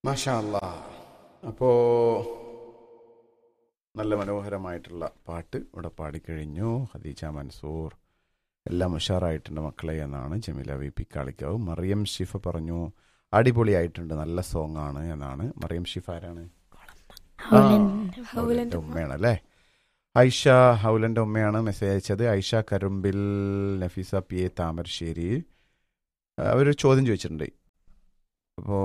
മാഷാ അല്ലാ അപ്പോൾ നല്ല മനോഹരമായിട്ടുള്ള പാട്ട് ഇവിടെ പാടിക്കഴിഞ്ഞു ഹദീജ മൻസൂർ എല്ലാം ഉഷാറായിട്ടുണ്ട് മക്കളെ എന്നാണ് ജമീല വി പി കാളിക്കാവ് മറിയം ഷിഫ പറഞ്ഞു അടിപൊളിയായിട്ടുണ്ട് നല്ല സോങ് ആണ് എന്നാണ് മറിയം ഷിഫ ആരാണ് ആ, ഹൗലന്റെ ഉമ്മയാണ് അല്ലേ ഐഷ ഹൗലന്റെ ഉമ്മയാണ് മെസ്സേജ് അയച്ചത് ഐഷ കരുമ്പിൽ നഫീസ പി എ താമരശ്ശേരി അവർ ചോദ്യം ചോദിച്ചിട്ടുണ്ട് അപ്പോൾ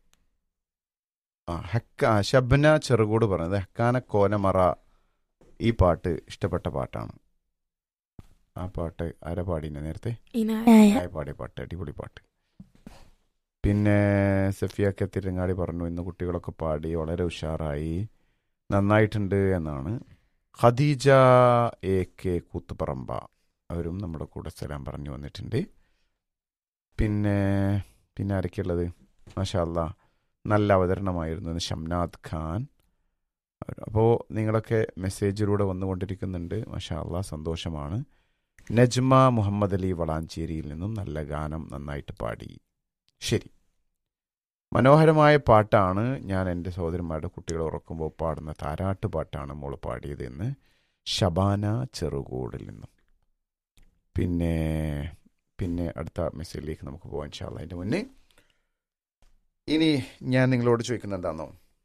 ആ ഹക്ക ആ, ഷബ്ന ചെറുകൂട് പറഞ്ഞത് ഹക്കാന കോനമറ ഈ പാട്ട് ഇഷ്ടപ്പെട്ട പാട്ടാണ് ആ പാട്ട് ആരാ പാടിനെ നേരത്തെ ആയ പാടിയ പാട്ട് അടിപൊളി പാട്ട് പിന്നെ സഫിയ കെ തിരങ്ങാടി പറഞ്ഞു ഇന്ന് കുട്ടികളൊക്കെ പാടി വളരെ ഉഷാറായി നന്നായിട്ടുണ്ട് എന്നാണ് ഖദീജ എ കെ കൂത്തുപറമ്പ അവരും നമ്മുടെ കൂടെ സലാം പറഞ്ഞു വന്നിട്ടുണ്ട് പിന്നെ പിന്നെ ആരൊക്കെയുള്ളത് മാഷാ അല്ലാ നല്ല അവതരണമായിരുന്നു എന്ന് ഷംനാദ് ഖാൻ അപ്പോൾ നിങ്ങളൊക്കെ മെസ്സേജിലൂടെ വന്നുകൊണ്ടിരിക്കുന്നുണ്ട് മാഷാ അല്ലാ സന്തോഷമാണ് നജ്മ മുഹമ്മദ് അലി വളാഞ്ചേരിയിൽ നിന്നും നല്ല ഗാനം നന്നായിട്ട് പാടി ശരി മനോഹരമായ പാട്ടാണ് ഞാൻ എൻ്റെ സഹോദരന്മാരുടെ കുട്ടികൾ ഉറക്കുമ്പോൾ പാടുന്ന താരാട്ട് പാട്ടാണ് മോള് പാടിയത് എന്ന് ഷബാന ചെറുകൂടിൽ നിന്നും പിന്നെ പിന്നെ അടുത്ത മെസ്സേജിലേക്ക് നമുക്ക് പോകാൻ ഇൻഷാല്ല അതിൻ്റെ മുന്നേ ഇനി ഞാൻ നിങ്ങളോട് ചോദിക്കുന്നത് എന്താണെന്നോ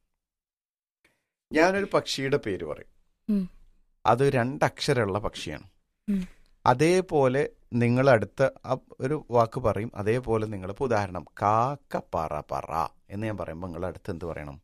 ഞാനൊരു പക്ഷിയുടെ പേര് പറയും ഉം. അത് രണ്ടക്ഷരമുള്ള പക്ഷിയാണ് ഉം. അതേപോലെ നിങ്ങൾ അടുത്ത ആ ഒരു വാക്ക് പറയും അതേപോലെ നിങ്ങൾ ഇപ്പോൾ ഉദാഹരണം കാക്ക പറ പറ എന്ന് ഞാൻ പറയുമ്പോൾ നിങ്ങൾ അടുത്ത് എന്ത് പറയണം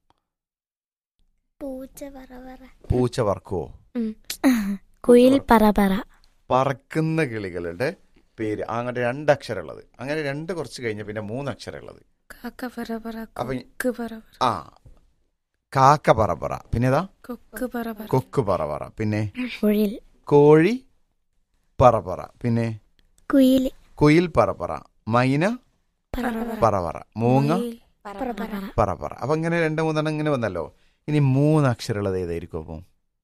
പൂച്ച പറ പറ പൂച്ച വർക്കുവോ കുയിൽ പറ പറ പറക്കുന്ന കിളികളുടെ പേര് അങ്ങനെ രണ്ടക്ഷരമുള്ളത് അങ്ങനെ രണ്ട് കുറച്ച് കഴിഞ്ഞ പിന്നെ മൂന്നക്ഷരമുള്ളത് കാക്ക പറ പറ അപ്പൊ ഈ- കൊക്ക് പറ പറ ആ കാക്ക പറ പറ പിന്നെ ഏതാ കൊക്ക് പറ പറ കൊക്ക് പറ പറ പിന്നെ കുഴിൽ കോഴി പറ പറ പിന്നെ കുയില് കുയിൽ പറ പറ മൈന പറ പറ പറ പറ മൂങ്ങ മയിൽ പറ പറ പറ പറ അപ്പൊ ഇങ്ങനെ രണ്ട് മൂന്നെണ്ണം ഇങ്ങനെ വന്നല്ലോ ഇനി മൂന്ന് അക്ഷരമുള്ളത് ഏതായിരിക്കും അപ്പം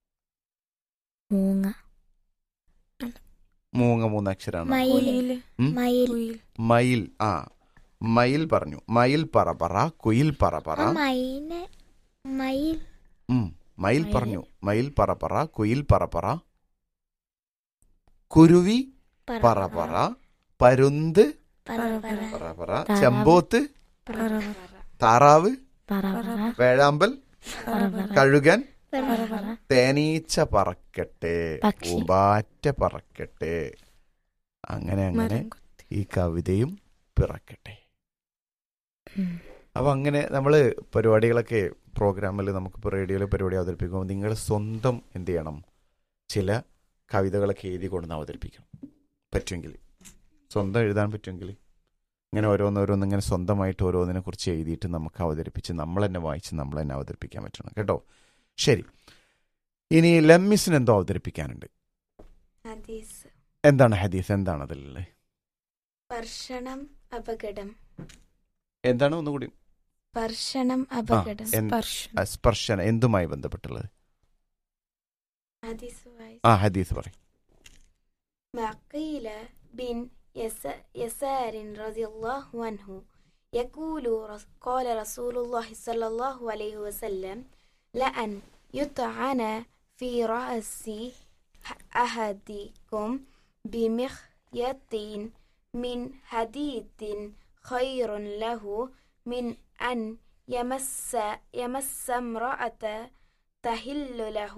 മൂങ്ങ മൂങ്ങ മൂന്ന് അക്ഷരമാണ് മയില് കുയില് ഉം? മയിൽ കുയിൽ മയിൽ ആ മയിൽ പറഞ്ഞു മയിൽ പറ പറ കുയിൽ പറ പറ ആ മയിന് മയിൽ ഉം, മയിൽ മയിൽ. പറഞ്ഞു മയിൽ പറ പറ കുയിൽ പറ പറ കുരുവി പറ പറ പരുന്ത് പറ പറ പറ പറ താറാവ്. ചെമ്പോത്ത് പറ പറ താറാവ് പറ പറ വേഴാമ്പൽ പറ പറ കഴുകൻ പറ പറ തേനീച്ച പറക്കട്ടെ പക്ഷി. പൂമ്പാറ്റ പറക്കട്ടെ അങ്ങനെ അങ്ങനെ മരം കൊത്തി ഈ കവിതയും പിറക്കട്ടെ ഉം. അപ്പൊ അങ്ങനെ നമ്മൾ പരിപാടികളൊക്കെ പ്രോഗ്രാമിൽ നമുക്കിപ്പോൾ റേഡിയോയിൽ പരിപാടി അവതരിപ്പിക്കുമ്പോൾ നിങ്ങൾ സ്വന്തം എന്ത് ചെയ്യണം ചില കവിതകളൊക്കെ എഴുതി കൊണ്ടുവന്ന് അവതരിപ്പിക്കണം പറ്റുമെങ്കിൽ സ്വന്തം എഴുതാൻ പറ്റുമെങ്കിൽ ഇങ്ങനെ ഓരോന്നോരോന്ന് ഇങ്ങനെ സ്വന്തമായിട്ട് ഓരോന്നിനെ കുറിച്ച് എഴുതിയിട്ട് നമുക്ക് അവതരിപ്പിച്ച് നമ്മൾ തന്നെ വായിച്ച് നമ്മൾ തന്നെ അവതരിപ്പിക്കാൻ പറ്റണം കേട്ടോ ശരി ഇനി ലമ്മിസിന് എന്തോ അവതരിപ്പിക്കാനുണ്ട് ഹദീസ് എന്താണ് ഹദീസ് എന്താണ് അതിലുള്ളത് സ്പർശനം അപകടം എന്താണ് ഒന്നുകൂടി സ്പർശനം അപകടം എന്ത്- സ്പർശം ആ, സ്പർശന എന്തുമായി ബന്ധപ്പെട്ടുള്ളത് ഹദീസ് വായിച്ചു ആ ഹദീസ് പറയും مقيل بن يس- يسار رضي الله عنه يقول رس- قال رسول الله صلى الله عليه وسلم لأن يطعن في رأس أحدكم بمخيط من حديد خير له من أن يمس يمس امرأة تحل له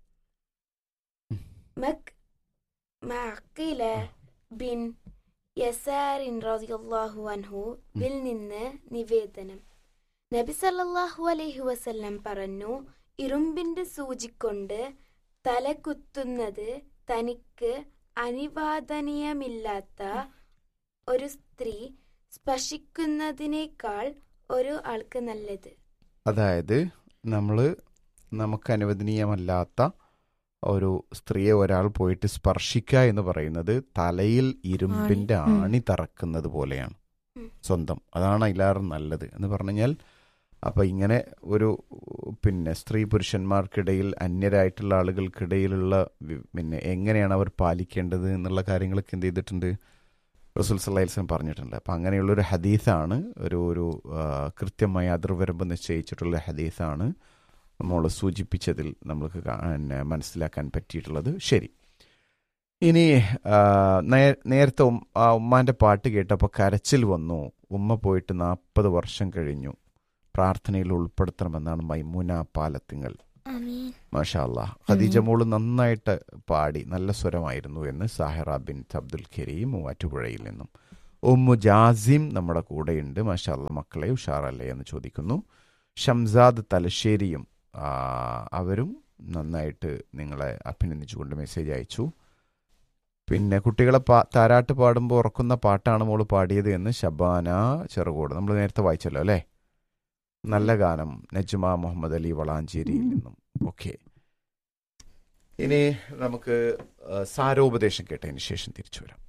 مك معقل ബിൻ യസാറിൻ റളിയല്ലാഹു അൻഹു വിൽ നിന്ന് നിവേദനം നബി സല്ലല്ലാഹു അലൈഹി വസല്ലം പറഞ്ഞു ഇരുമ്പിന്റെ സൂചിക്കൊണ്ട് തല കുത്തുന്നത് തനിക്ക് അനിവാദനീയമില്ലാത്ത ഒരു സ്ത്രീ സ്പർശിക്കുന്നതിനേക്കാൾ ഒരു ആൾക്ക് നല്ലത് അതായത് നമ്മൾ നമുക്ക് അനുവദനീയമല്ലാത്ത ഒരു സ്ത്രീയെ ഒരാൾ പോയിട്ട് സ്പർശിക്കുക എന്ന് പറയുന്നത് തലയിൽ ഇരുമ്പിന്റെ ആണി. ഉം. ആണി തറക്കുന്നത് പോലെയാണ് ഉം. സ്വന്തം അതാണ് അതിലാറും നല്ലത് എന്ന് പറഞ്ഞു കഴിഞ്ഞാൽ അപ്പൊ ഇങ്ങനെ ഒരു പിന്നെ സ്ത്രീ പുരുഷന്മാർക്കിടയിൽ അന്യരായിട്ടുള്ള ആളുകൾക്കിടയിലുള്ള വി- പിന്നെ എങ്ങനെയാണ് അവർ പാലിക്കേണ്ടത് എന്നുള്ള കാര്യങ്ങളൊക്കെ എന്ത് ചെയ്തിട്ടുണ്ട് റസൂൽ സല്ലാസ്ലം പറഞ്ഞിട്ടുണ്ട് അപ്പം അങ്ങനെയുള്ളൊരു ഹദീസാണ് ഒരു ഒരു ആ, കൃത്യമായ അതിർവരമ്പ് നിശ്ചയിച്ചിട്ടുള്ള ഹദീസാണ് നമ്മൾ സൂചിപ്പിച്ചതിൽ നമ്മൾക്ക് കാ- പിന്നെ മനസ്സിലാക്കാൻ പറ്റിയിട്ടുള്ളത് ശരി ഇനി ആ, നേ- നേരത്തെ ഉം- ആ ഉമ്മാൻ്റെ പാട്ട് കേട്ടപ്പോൾ കരച്ചിൽ വന്നു ഉമ്മ പോയിട്ട് നാൽപ്പത് വർഷം കഴിഞ്ഞു പ്രാർത്ഥനയിൽ ഉൾപ്പെടുത്തണമെന്നാണ് മൈമൂന പാലത്തിങ്ങൾ ആമീൻ മാഷാ അല്ലാ ഖദീജ മോള് നന്നായിട്ട് പാടി നല്ല സ്വരമായിരുന്നു എന്ന് സാഹിറ ബിൻ അബ്ദുൽ ഖരീം മൂവാറ്റുപുഴയിൽ നിന്നും ഉമ്മു ജാസിം നമ്മുടെ കൂടെയുണ്ട് മാഷാ അല്ലാ മക്കളെ ഉഷാറല്ലേ എന്ന് ചോദിക്കുന്നു ഷംസാദ് തലശ്ശേരിയും ആ, അവരും നന്നായിട്ട് നിങ്ങളെ അഭിനന്ദിച്ചുകൊണ്ട് മെസ്സേജ് അയച്ചു പിന്നെ കുട്ടികളെ പാ താരാട്ട് പാടുമ്പോൾ ഉറക്കുന്ന പാട്ടാണ് മോള് പാടിയത് എന്ന് ഷബാന ചെറുകോട് നമ്മൾ നേരത്തെ വായിച്ചല്ലോ അല്ലേ നല്ല ഗാനം നജ്മ മുഹമ്മദ് അലി വളാഞ്ചേരിയിൽ നിന്നും ഓക്കെ ഇനി നമുക്ക് ആ, സാരോപദേശം കേട്ടതിന് ശേഷം തിരിച്ചു വരാം